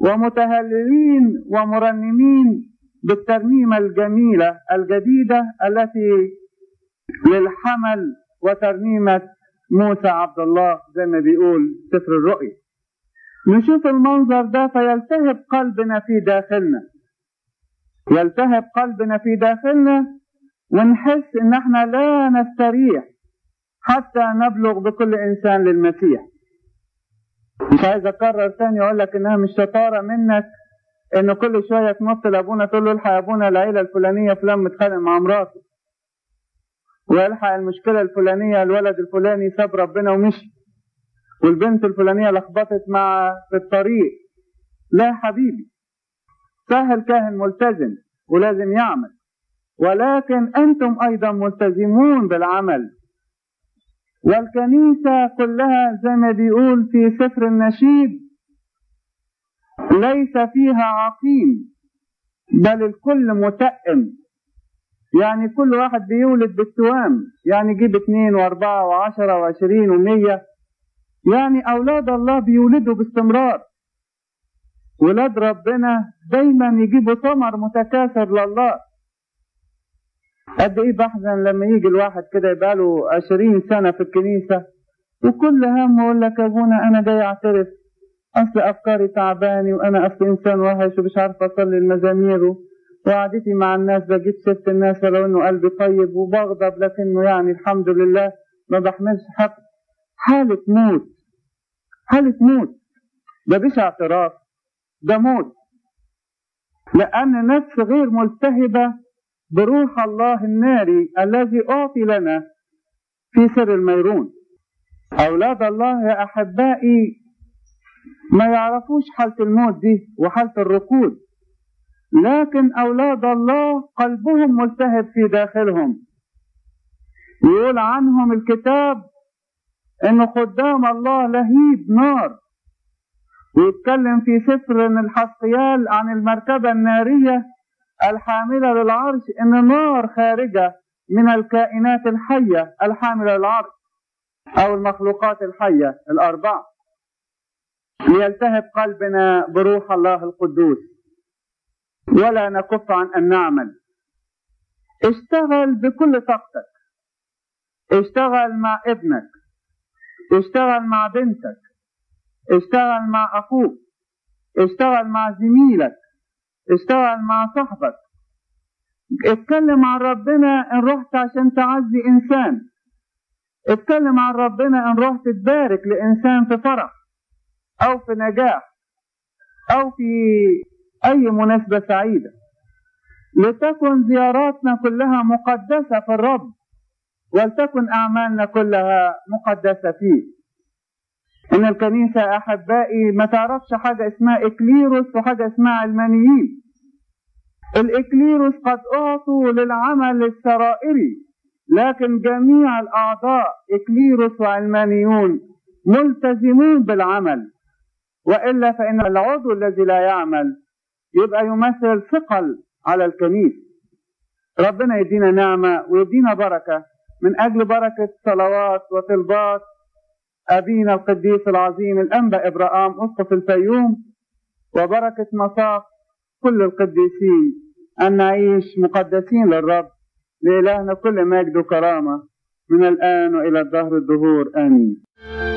ومتهللين ومرنمين بالترنيمة الجميلة الجديدة التي للحمل وترنيمة موسى عبد الله زي ما بيقول سفر الرؤيا نشوف المنظر ده فيلتهب قلبنا في داخلنا يلتهب قلبنا في داخلنا ونحس ان احنا لا نستريح حتى نبلغ بكل انسان للمسيح مش عايز اكرر تاني اقول لك انها مش شطاره منك ان كل شويه تنط لابونا تقول له الحق يا ابونا العيله الفلانيه فلان متخانق مع مراته ويلحق المشكله الفلانيه الولد الفلاني ساب ربنا ومشي والبنت الفلانيه لخبطت مع في الطريق لا يا حبيبي سهل كاهن ملتزم ولازم يعمل ولكن انتم ايضا ملتزمون بالعمل والكنيسه كلها زي ما بيقول في سفر النشيد ليس فيها عقيم بل الكل متأم يعني كل واحد بيولد بالتوام يعني يجيب اثنين واربعة وعشرة وعشرين ومية يعني أولاد الله بيولدوا باستمرار ولاد ربنا دايما يجيبوا ثمر متكاثر لله قد ايه بحزن لما يجي الواحد كده يبقى له 20 سنه في الكنيسه وكل همه يقول لك ابونا انا جاي اعترف اصل افكاري تعباني وانا اصل انسان وحش ومش عارف اصلي المزامير وقعدتي مع الناس بجيب ست الناس ولو انه قلبي طيب وبغضب لكنه يعني الحمد لله ما بحملش حق حالة موت حالة موت ده مش اعتراف ده موت لأن نفس غير ملتهبة بروح الله الناري الذي أعطي لنا في سر الميرون أولاد الله يا أحبائي ما يعرفوش حالة الموت دي وحالة الركود لكن أولاد الله قلبهم ملتهب في داخلهم يقول عنهم الكتاب إن خدام الله لهيب نار ويتكلم في سفر من الحسقيال عن المركبة النارية الحاملة للعرش إن نار خارجة من الكائنات الحية الحاملة للعرش أو المخلوقات الحية الأربعة ليلتهب قلبنا بروح الله القدوس ولا نكف عن أن نعمل اشتغل بكل طاقتك اشتغل مع ابنك اشتغل مع بنتك اشتغل مع أخوك اشتغل مع زميلك اشتغل مع صاحبك اتكلم عن ربنا ان رحت عشان تعزي انسان اتكلم عن ربنا ان رحت تبارك لانسان في فرح او في نجاح او في اي مناسبه سعيده لتكن زياراتنا كلها مقدسه في الرب ولتكن اعمالنا كلها مقدسه فيه ان الكنيسه احبائي ما تعرفش حاجه اسمها اكليروس وحاجه اسمها علمانيين الاكليروس قد اعطوا للعمل السرائري لكن جميع الاعضاء اكليروس وعلمانيون ملتزمون بالعمل والا فان العضو الذي لا يعمل يبقى يمثل ثقل على الكنيسه ربنا يدينا نعمه ويدينا بركه من اجل بركه صلوات وطلبات أبينا القديس العظيم الأنبا إبراهام أسقف الفيوم وبركة مصاف كل القديسين أن نعيش مقدسين للرب لإلهنا كل مجد وكرامة من الآن وإلى الدهر الدهور آمين